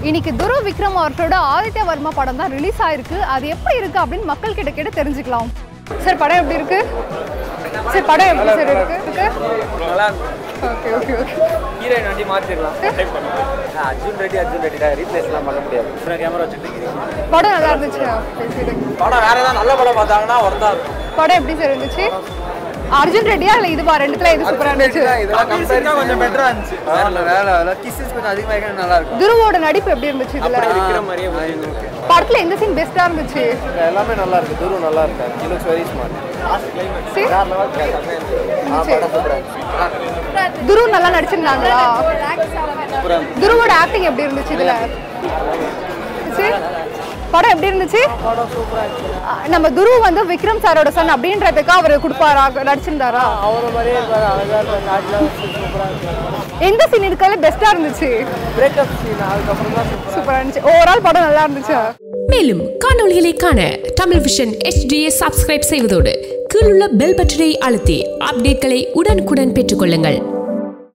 இன்னைக்கு துரு விக்ரம் அவர்களோட ஆதித்ய வர்மா படம் தான் ரிலீஸ் ஆயிருக்கு அது எப்படி இருக்கு அப்படின்னு மக்கள் கிட்ட கேட்டு தெரிஞ்சுக்கலாம் சார் படம் எப்படி இருக்கு சார் படம் எப்படி சார் இருக்கு இருக்கு நல்லா ஓகே ஓகே ஓகே ஹீரோயின் வண்டி மாற்றிடலாம் அர்ஜுன் ரெட்டி அர்ஜுன் ரெட்டி தான் ரீப்ளேஸ்லாம் பண்ண முடியாது கேமரா வச்சுட்டு படம் நல்லா இருந்துச்சு பேசிட்டு படம் வேற ஏதாவது நல்ல படம் பார்த்தாங்கன்னா ஒருத்தா இருக்கும் படம் எப்படி சார் இருந்துச்சு அர்ஜுன் ரெட்டியா இல்லை இதுவா ரெண்டுத்துல இது சூப்பரா இருந்துச்சு இதெல்லாம் கம்பேரிசன் கொஞ்சம் பெட்டரா இருந்துச்சு வேற வேற கிஸ்ஸஸ் கொஞ்சம் அதிகமாக இருக்கணும் நல்லா இருக்கும் துருவோட நடிப்பு எப்படி இருந்துச்சு இதுல இருக்கிற மாதிரியே இருக்கு படத்துல எந்த சீன் பெஸ்டா இருந்துச்சு எல்லாமே நல்லா இருக்கு துரு நல்லா இருக்கு he looks very smart See? வேற லெவல் ஆ படம் சூப்பரா இருந்துச்சு துரு நல்லா நடிச்சிருந்தாங்களா துருவோட ஆக்டிங் எப்படி இருந்துச்சு இதுல See? படம் எப்படி இருந்துச்சு ஆ, நம்ம துரு வந்து விக்ரம் சாரோட சன் அப்படின்றதுக்கு அவர் கொடுப்பாரா நடிச்சிருந்தாரா அவர மாதிரியே இருப்பாரு அழகா காட்டில் சூப்பரா இருக்கு எந்த சீன் இருக்கிறதுல பெஸ்டா இருந்துச்சு பிரேக்கப் சீன் அதுக்கப்புறம் தான் சூப்பரா இருந்துச்சு ஓவரால் படம் நல்லா இருந்துச்சு மேலும் காணொளிகளை காண தமிழ் விஷன் HDயை சப்ஸ்கிரைப் செய்வதோடு கீழுள்ள பெல் பட்டனை அழுத்தி அப்டேட்களை உடனுக்குடன் பெற்றுக்கொள்ளுங்கள்